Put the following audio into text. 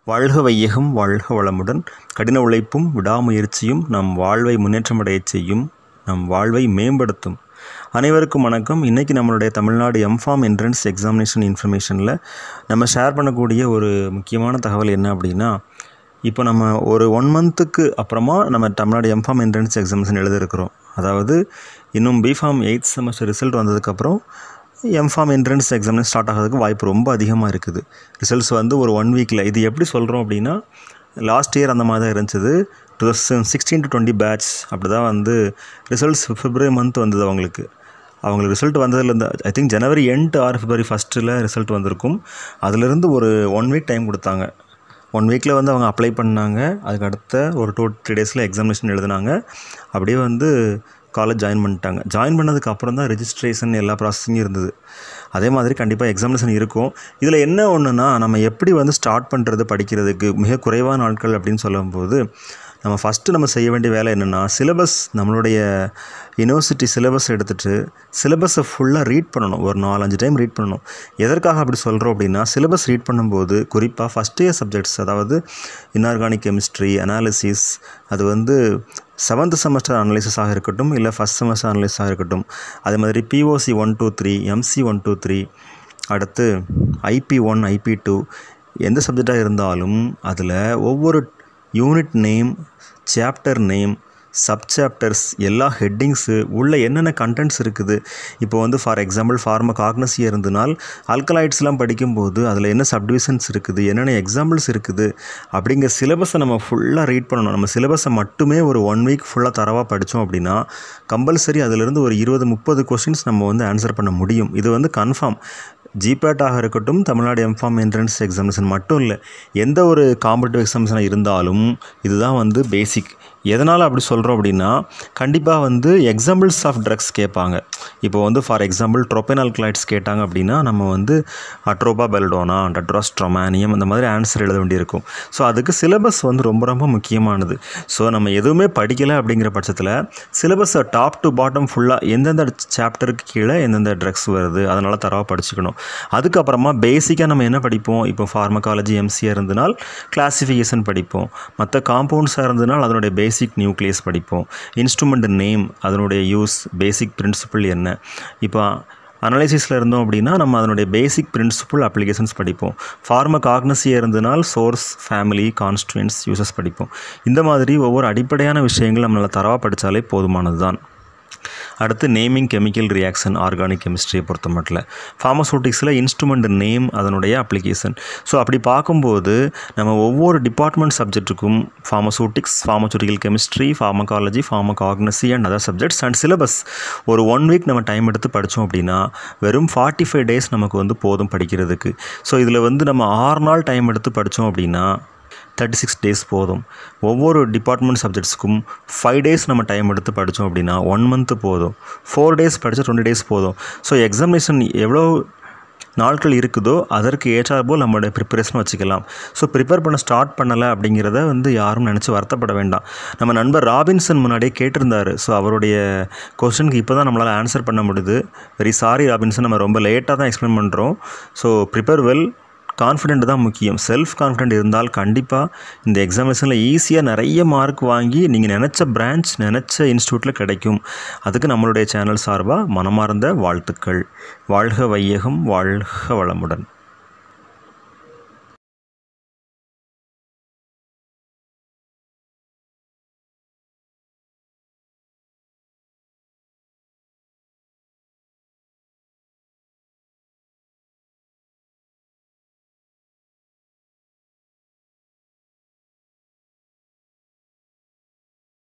வாழ்க வையகம் வாழ்க வளமுடன் கடின உழைப்பும் விடாமுயற்சியும் நம் வாழ்வை முன்னேற்றமடையச் செய்யும் நம் வாழ்வை மேம்படுத்தும் அனைவருக்கும் வணக்கம் இன்றைக்கி நம்மளுடைய தமிழ்நாடு எம்ஃபார்ம் என்ட்ரன்ஸ் எக்ஸாமினேஷன் இன்ஃபர்மேஷனில் நம்ம ஷேர் பண்ணக்கூடிய ஒரு முக்கியமான தகவல் என்ன அப்படின்னா இப்போ நம்ம ஒரு ஒன் மந்த்துக்கு அப்புறமா நம்ம தமிழ்நாடு எம்ஃபார்ம் என்ட்ரன்ஸ் எக்ஸாமினேஷன் எழுதிருக்கிறோம் அதாவது இன்னும் பிஃபார்ம் எயித் செமஸ்டர் ரிசல்ட் வந்ததுக்கப்புறம் எம்ஃபார்ம் என்ட்ரன்ஸ் எக்ஸாமினேஷன் ஸ்டார்ட் ஆகிறதுக்கு வாய்ப்பு ரொம்ப அதிகமாக இருக்குது ரிசல்ட்ஸ் வந்து ஒரு ஒன் வீக்கில் இது எப்படி சொல்கிறோம் அப்படின்னா லாஸ்ட் இயர் அந்த மாதிரி தான் இருந்துச்சு two thousand sixteen to twenty batch அப்படி தான் வந்து ரிசல்ட்ஸ் பிப்ரவரி மந்த் வந்தது அவங்களுக்கு அவங்களுக்கு ரிசல்ட் வந்ததுலேருந்து I think January end or February ஃபஸ்ட்டில் ரிசல்ட் வந்திருக்கும் அதுலேருந்து ஒரு ஒன் வீக் டைம் கொடுத்தாங்க ஒன் வீக்கில் வந்து அவங்க அப்ளை பண்ணாங்க அதுக்கு அடுத்த ஒரு டூ த்ரீ டேஸில் எக்ஸாமினேஷன் எழுதினாங்க அப்படியே வந்து காலேஜ் ஜாயின் பண்ணிட்டாங்க ஜாயின் பண்ணதுக்கு அப்புறம் தான் ரெஜிஸ்ட்ரேஷன் எல்லா ப்ராசஸிங்கும் இருந்தது அதே மாதிரி கண்டிப்பாக எக்ஸாமினேஷன் இருக்கும் இதில் என்ன ஒன்றுனா நம்ம எப்படி வந்து ஸ்டார்ட் பண்ணுறது படிக்கிறதுக்கு மிக குறைவான நாட்கள் அப்படின்னு சொல்லும்போது நம்ம ஃபஸ்ட்டு நம்ம செய்ய வேண்டிய வேலை என்னென்னா சிலபஸ் நம்மளுடைய யூனிவர்சிட்டி சிலபஸ் எடுத்துகிட்டு சிலபஸை ஃபுல்லாக ரீட் பண்ணணும் ஒரு நாலஞ்சு டைம் ரீட் பண்ணணும் எதற்காக அப்படி சொல்கிறோம் அப்படின்னா சிலபஸ் ரீட் பண்ணும்போது குறிப்பாக ஃபஸ்ட் இயர் சப்ஜெக்ட்ஸ் அதாவது இன்ஆர்கானிக் கெமிஸ்ட்ரி அனாலிசிஸ் அது வந்து செவன்த் செமஸ்டர் அனலைசிஸாக இருக்கட்டும் இல்லை ஃபஸ்ட் செமஸ்டர் அனலைஸாக இருக்கட்டும் அதே மாதிரி POC one two three MC one two three அடுத்து ஐபி ஒன் ஐபி டூ எந்த சப்ஜெக்டாக இருந்தாலும் அதில் ஒவ்வொரு unit name chapter name sub chapters எல்லா ஹெட்டிங்ஸு உள்ளே என்னென்ன கண்டென்ட்ஸ் இருக்குது இப்போ வந்து ஃபார் எக்ஸாம்பிள் ஃபார்ம காக்னஸி இருந்தனால் அல்கலாய்ட்ஸ்லாம் படிக்கும்போது அதில் என்ன சப்டிவிஷன்ஸ் இருக்குது என்னென்ன எக்ஸாம்பிள்ஸ் இருக்குது அப்படிங்கிற சிலபஸை நம்ம ஃபுல்லாக ரீட் பண்ணணும் நம்ம சிலபஸை மட்டுமே ஒரு ஒன் வீக் ஃபுல்லாக தரவாக படித்தோம் அப்படின்னா கம்பல்சரி அதிலிருந்து ஒரு இருபது முப்பது கொஷின்ஸ் நம்ம வந்து ஆன்சர் பண்ண முடியும் இது வந்து கன்ஃபார்ம் ஜிபேட்டாக இருக்கட்டும் தமிழ்நாடு எம்ஃபார்ம் என்ட்ரன்ஸ் எக்ஸாமினேஷன் மட்டும் இல்லை எந்த ஒரு காம்படிட்டிவ் எக்ஸாமினேஷனாக இருந்தாலும் இதுதான் வந்து பேசிக் எதனால் அப்படி சொல்கிறோம் அப்படின்னா கண்டிப்பாக வந்து எக்ஸாம்பிள்ஸ் ஆஃப் ட்ரக்ஸ் கேட்பாங்க இப்போ வந்து ஃபார் எக்ஸாம்பிள் ட்ரோபெனால் கிளைட்ஸ் கேட்டாங்க அப்படின்னா நம்ம வந்து அட்ரோபா பெல்டோனா டட்ராஸ்ட்ரொமானியம் அந்த மாதிரி ஆன்சர் எழுத வேண்டியிருக்கும் ஸோ அதுக்கு சிலபஸ் வந்து ரொம்ப ரொம்ப முக்கியமானது ஸோ நம்ம எதுவுமே படிக்கலை அப்படிங்கிற பட்சத்தில் சிலபஸை டாப் டு பாட்டம் ஃபுல்லாக எந்தெந்த சாப்டருக்கு கீழே எந்தெந்த ட்ரக்ஸ் வருது அதனால் தரவாக படிச்சுக்கணும் அதுக்கப்புறமா பேசிக்காக நம்ம என்ன படிப்போம் இப்போ ஃபார்மகாலஜி எம்சியாக இருந்தனால் கிளாசிஃபிகேஷன் படிப்போம் மற்ற காம்பவுண்ட்ஸாக இருந்தனால் அதனுடைய பேசிக் நியூக்ளியஸ் படிப்போம் இன்ஸ்ட்ருமெண்ட் நேம் அதனுடைய யூஸ் பேசிக் பிரின்சிபிள் என்ன இப்போ அனலைசிஸில் இருந்தோம் அப்படின்னா நம்ம அதனுடைய பேசிக் பிரின்சிபல் அப்ளிகேஷன்ஸ் படிப்போம் ஃபார்ம காக்னஸியாக இருந்தனால் சோர்ஸ் ஃபேமிலி கான்ஸ்டுவன்ஸ் யூசஸ் படிப்போம் இந்த மாதிரி ஒவ்வொரு அடிப்படையான விஷயங்கள் நம்மளால் தரவாக படித்தாலே போதுமானது தான் அடுத்து நேமிங் கெமிக்கல் ரியாக்ஷன் ஆர்கானிக் கெமிஸ்ட்ரியை பொறுத்த மட்டும் ஃபார்மசூட்டிக்ஸில் இன்ஸ்ட்ருமெண்ட் நேம் அதனுடைய அப்ளிகேஷன் ஸோ அப்படி பார்க்கும்போது நம்ம ஒவ்வொரு டிபார்ட்மெண்ட் சப்ஜெக்ட்டுக்கும் pharmaceutics pharmaceutical chemistry pharmacology pharmacognosy and other subjects and syllabus ஒரு ஒன் வீக் நம்ம டைம் எடுத்து படித்தோம் அப்படின்னா வெறும் ஃபார்ட்டி ஃபைவ் டேஸ் நமக்கு வந்து போதும் படிக்கிறதுக்கு ஸோ இதில் வந்து நம்ம ஆறு நாள் டைம் எடுத்து படித்தோம் அப்படின்னா தேர்ட்டி சிக்ஸ் டேஸ் போதும் ஒவ்வொரு டிபார்ட்மெண்ட் சப்ஜெக்ட்ஸ்க்கும் ஃபைவ் டேஸ் நம்ம டைம் எடுத்து படித்தோம் அப்படின்னா ஒன் மந்த்து போதும் ஃபோர் டேஸ் படித்தா டுவெண்ட்டி டேஸ் போதும் ஸோ எக்ஸாமினேஷன் எவ்வளோ நாட்கள் இருக்குதோ அதற்கு ஏற்றாற்போல் நம்மளுடைய ப்ரிப்பரேஷன் வச்சுக்கலாம் ஸோ ப்ரிப்பேர் பண்ண ஸ்டார்ட் பண்ணலை அப்படிங்கிறத வந்து யாரும் நினச்சி வருத்தப்பட வேண்டாம் நம்ம நண்பர் ராபின்சன் முன்னாடியே கேட்டிருந்தார் ஸோ அவருடைய கொஸ்டினுக்கு இப்போ தான் நம்மளால் ஆன்சர் பண்ண முடியுது வெரி சாரி ராபின்சன் நம்ம ரொம்ப லேட்டாக தான் எக்ஸ்பிளைன் பண்ணுறோம் ஸோ ப்ரிப்பேர் வெல் கான்ஃபிடென்ட் தான் முக்கியம் செல்ஃப் கான்ஃபிடென்ட் இருந்தால் கண்டிப்பாக இந்த எக்ஸாமினேஷனில் ஈஸியாக நிறைய மார்க் வாங்கி நீங்கள் நினச்ச பிரான்ச் நினச்ச இன்ஸ்டியூட்டில் கிடைக்கும் அதுக்கு நம்மளுடைய சேனல் சார்பாக மனமார்ந்த வாழ்த்துக்கள் வாழ்க வையகம் வாழ்க வளமுடன்